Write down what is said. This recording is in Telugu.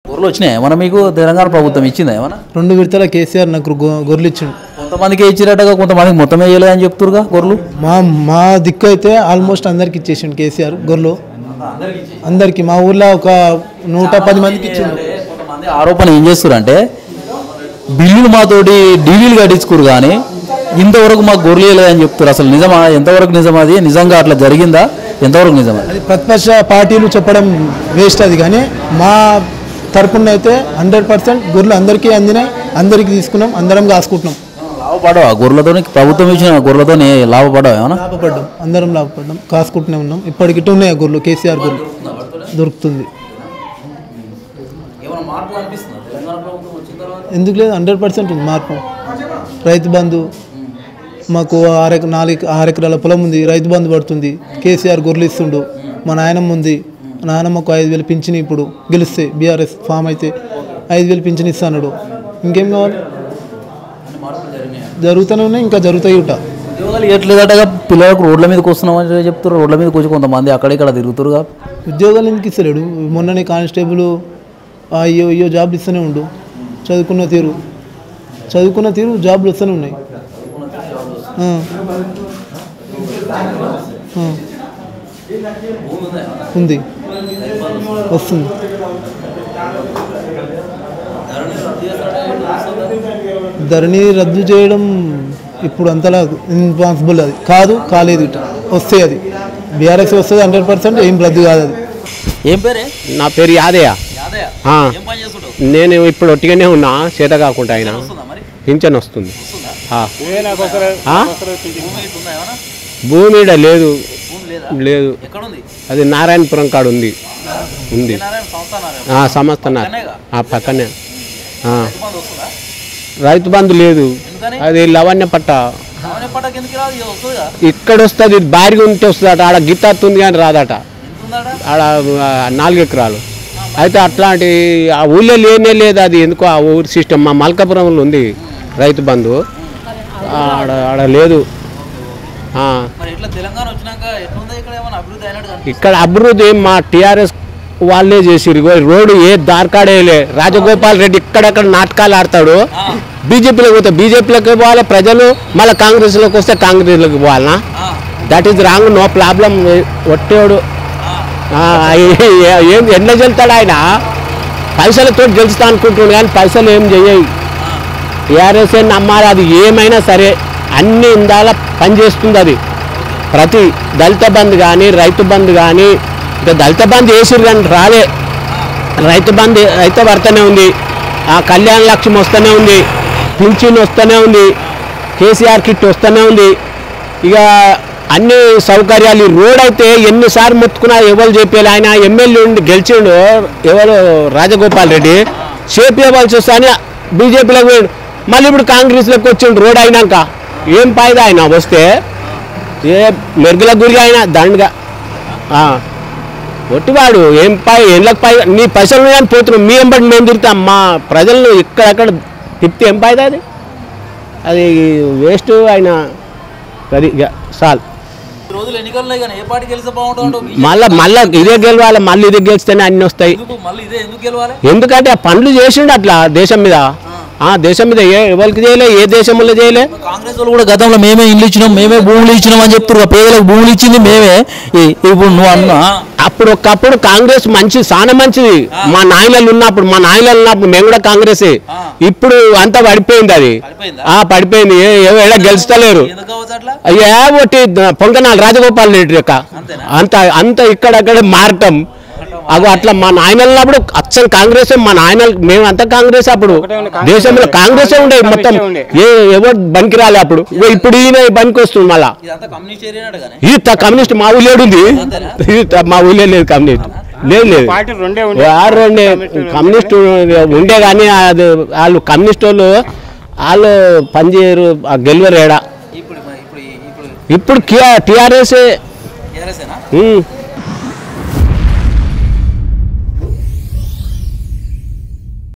ఊర్లో వచ్చినాయి ఏమన్నా మీకు తెలంగాణ ప్రభుత్వం ఇచ్చిందా ఏమన్నా రెండు విడతల కేసీఆర్ నాకు గొ- గొర్రెలు ఇచ్చిండు కొంతమందికి ఇచ్చినట్టుగా కొంతమందికి మొత్తం వేయలేదు అని చెప్తురుగా గొర్రెలు మా మా దిక్కు అయితే ఆల్మోస్ట్ అందరికి ఇచ్చేసిండు కేసీఆర్ గొర్రెలు అందరికి మా ఊర్లో ఒక నూట పది మందికి ఇచ్చిండు కొంతమంది ఆరోపణ ఏం చేస్తారు అంటే బిల్లులు మాతోటి డీవీలు కట్టించుకోరు కానీ ఇంతవరకు మాకు గొర్రెలు అని చెప్తారు అసలు నిజమా ఎంతవరకు నిజం అది నిజంగా అట్లా జరిగిందా ఎంతవరకు నిజం అది అది ప్రతిపక్ష పార్టీలు చెప్పడం వేస్ట్ అది కానీ మా తరపున అయితే హండ్రెడ్ పర్సెంట్ గొర్రెలు అందరికీ అందినాయి అందరికీ తీసుకున్నాం అందరం కాసుకుంటున్నాం లాభపడవా గొర్రెలతో ప్రభుత్వం ఇచ్చిన గొర్రెలతో లాభపడవా ఏమన్నా లాభపడ్డాం అందరం లాభపడ్డాం కాసుకుంటూనే ఉన్నాం ఇప్పటికిట్టు ఉన్నాయి ఆ గొర్రెలు కేసీఆర్ గొర్రెలు దొరుకుతుంది ఎందుకు లేదు హండ్రెడ్ పర్సెంట్ ఉంది మార్పు రైతు బంధు మాకు ఆరెక నాలుగు ఆరు ఎకరాల పొలం ఉంది రైతు బంధు పడుతుంది కేసీఆర్ గొర్రెలు ఇస్తుండు మా నాయనమ్మ ఉంది మా నాయనమ్మకు ఐదు వేలు పింఛన్ ఇప్పుడు గెలిస్తే బీఆర్ఎస్ ఫామ్ అయితే ఐదు వేలు పింఛన్ ఇస్తాడు ఇంకేం కావాలి జరుగుతూనే ఉన్నాయి ఇంకా జరుగుతాయి ఉంటా ఉద్యోగాలు ఇవ్వట్లేదటగా పిల్లలకు రోడ్ల మీదకి వస్తున్నామని చెప్తారు రోడ్ల మీదకి వచ్చి కొంతమంది అక్కడిక్కడ తిరుగుతారుగా ఉద్యోగాలు ఎందుకు ఇస్తలేడు మొన్ననే కానిస్టేబుల్ అయ్యో అయ్యో జాబ్లు ఇస్తూనే ఉండు చదువుకున్న తీరు చదువుకున్న తీరు జాబ్లు వస్తూనే ఉన్నాయి ఆ. ఆ. ఉంది వస్తుంది ధరణి రద్దు చేయడం ఇప్పుడు అంతలా ఇంపాసిబుల్ అది కాదు కాలేదు ఇట వస్తే అది బీఆర్ఎస్ వస్తుంది హండ్రెడ్ పర్సెంట్ ఏం రద్దు కాదు అది ఏం పేరే నా పేరు యాదయ్య యాదయ్య ఆ, ఏం పని చేస్తుంటావు నేను ఇప్పుడు ఒట్టిగానే ఉన్నా చేత కాకుండా ఆయన వస్తుందా మరి పింఛన్ వస్తుంది ఆ. ఆ? భూమి ఇటు ఉందా ఏమన్నా భూమి ఈడ లేదు భూమి లేదా లేదు ఎక్కడుంది అది నారాయణపురం కాడ ఉంది ఉంది నారాయణ సంస్థ నారాయణ ఆ, సంస్థ నా- పక్కనేగా? ఆ పక్కనే ఆ. బంధు వస్తుందా రైతు బంధు లేదు ఎందుకని అది లవణ్య పట్ట సామాన్య పట్టకి ఎందుకు రాదు ఇది వస్తుందిగా ఇక్కడ వస్తుంది భారీగా ఉంటే వస్తుందట ఆడ గిత్త వస్తుంది కానీ రాదట ఎంత ఉందాడా ఆడ ఆ, నాలుగు ఎకరాలు అయితే అట్లాంటి ఆ ఊళ్ళో లేనే లేదు అది ఎందుకో ఆ ఊరి సిస్టమ్ మా మల్కాపురంలో ఉంది రైతు బంధు ఆడ ఆడ లేదు ఆ, మరి ఇట్లా తెలంగాణ వచ్చినాక ఎట్లుందా ఇక్కడ ఏమైనా అభివృద్ధి అయినట్టు కనిపిస్తుంది ఇక్కడ అభివృద్ధి మా టీఆర్ఎస్ వాళ్ళే చేసిరు ఇగో ఈ రోడ్డు ఏ దార్కాడేలే రాజగోపాల్ రెడ్డి ఇక్కడక్కడ నాటకాలు ఆడతాడు బీజేపీలోకి పోతే బీజేపీలోకి పోవాలి ప్రజలు మళ్ళీ కాంగ్రెస్లోకి వస్తే కాంగ్రెస్లోకి పోవాలనా that is wrong no problem ఒట్టేవాడు ఆ, ఏ- ఏ- ఏం ఎట్లా గెలుతాడు ఆయన పైసలతో గెలుస్తా అనుకుంటున్నాడు కానీ పైసలు ఏం చెయ్యయి టీఆర్ఎస్ నమ్మాలి అది ఏమైనా సరే అన్ని ఇందాల పనిచేస్తుంది అది ప్రతి దళిత బంధు కానీ రైతు బంధు కానీ ఇంకా దళిత బంధు వేసిరు కానీ రాలే రైతు బంధు రైతు పడుతూనే ఉంది ఆ కళ్యాణ లక్ష్యం వస్తూనే ఉంది పింఛన్ వస్తూనే ఉంది కేసీఆర్ కిట్ వస్తూనే ఉంది ఇక అన్ని సౌకర్యాలు ఈ రోడ్ అయితే ఎన్నిసార్లు మొత్తుకున్నా ఎవరు చెప్పాలి ఆయన ఎమ్మెల్యే ఉండి గెలిచిండు ఎవరు రాజగోపాల్ రెడ్డి చేపించవలసి వస్తా అని బీజేపీలోకి పోయిండు మళ్ళీ ఇప్పుడు కాంగ్రెస్లోకి వచ్చిండు రోడ్ అయినాక ఏం ఫాయిదా ఆయన వస్తే ఏ మెరుగుల గురి అయినా దండగా ఆ. ఒట్టివాడు ఏం పై ఏళ్ళకి పై నీ పైసలు కానీ పోతున్నాం మీ ఎంబడి మేము తిరుగుతాం మా ప్రజలను ఇక్కడక్కడ తిప్పితే ఏం ఫాయిదా అది అది వేస్ట్ ఆయన అది ఇక చాలు ఈ రోజులు ఎన్నికలు ఉన్నాయి కానీ ఏ పార్టీ గెలిస్తే బాగుంటుందో మళ్ళీ మళ్ళీ ఇదే గెలవాలి మళ్ళీ ఇదే గెలిస్తేనే అన్నీ వస్తాయి ఎందుకు మళ్ళీ ఇదే ఎందుకు గెలవాలి ఎందుకంటే ఆ పనులు చేసిండు అట్లా దేశం మీద ఆ దేశం మీద ఏ ఎవరికి చేయలే ఏ దేశంలో చేయలే కాంగ్రెస్ వాళ్ళు కూడా గతంలో మేమే ఇల్లు ఇచ్చినాం మేమే భూములు ఇచ్చినాం అని చెప్తారు పేదలకు భూములు ఇచ్చింది మేమే ఈ- ఇప్పుడు నువ్వు అన్నా అప్పుడు ఒకప్పుడు కాంగ్రెస్ మంచి చాలా మంచిది మా నాయనలు ఉన్నప్పుడు మా నాయనలు ఉన్నప్పుడు మేము కూడా కాంగ్రెసే ఇప్పుడు అంతా పడిపోయింది అది పడిపోయిందా? ఆ పడిపోయింది ఏ- ఏ- ఏడ గెలుస్తలేరు ఎందుకు కావచ్చు అట్లా అయ్యా ఒకటి పొంగనాలు రాజగోపాల్ రెడ్డి యొక్క అంత అంత ఇక్కడక్కడ మారటం అగో అట్లా మా నాయనలు ఉన్నప్పుడు అచ్చలు కాంగ్రెస్ మా నాయనలు మేము అంతా కాంగ్రెస్ అప్పుడు దేశంలో కాంగ్రెస్ ఉండే మొత్తం ఏ ఎవరు బనికి రాలే అప్పుడు ఇగో ఇప్పుడు ఈయన బనికి వస్తుంది మళ్ళా ఇదంతా కమ్యూనిస్ట్ ఏరియా కానీ ఈ త- కమ్యూనిస్ట్ మా ఊళ్ళో ఉంది ఈ త- మా ఊళ్ళో లేదు కమ్యూనిస్ట్ లేదు లేదు పార్టీ రెండే వారు రెండే కమ్యూనిస్ట్ ఉండే కానీ అది వాళ్ళు కమ్యూనిస్ట్ వాళ్ళు వాళ్ళు పనిచేయరు ఆ గెలవరు ఏడా ఇప్పుడు మరి ఇప్పుడు ఇప్పుడు ఇప్పుడు టీఆర్ఎస్ టీఆర్ఎస్ఏనా ఉమ్.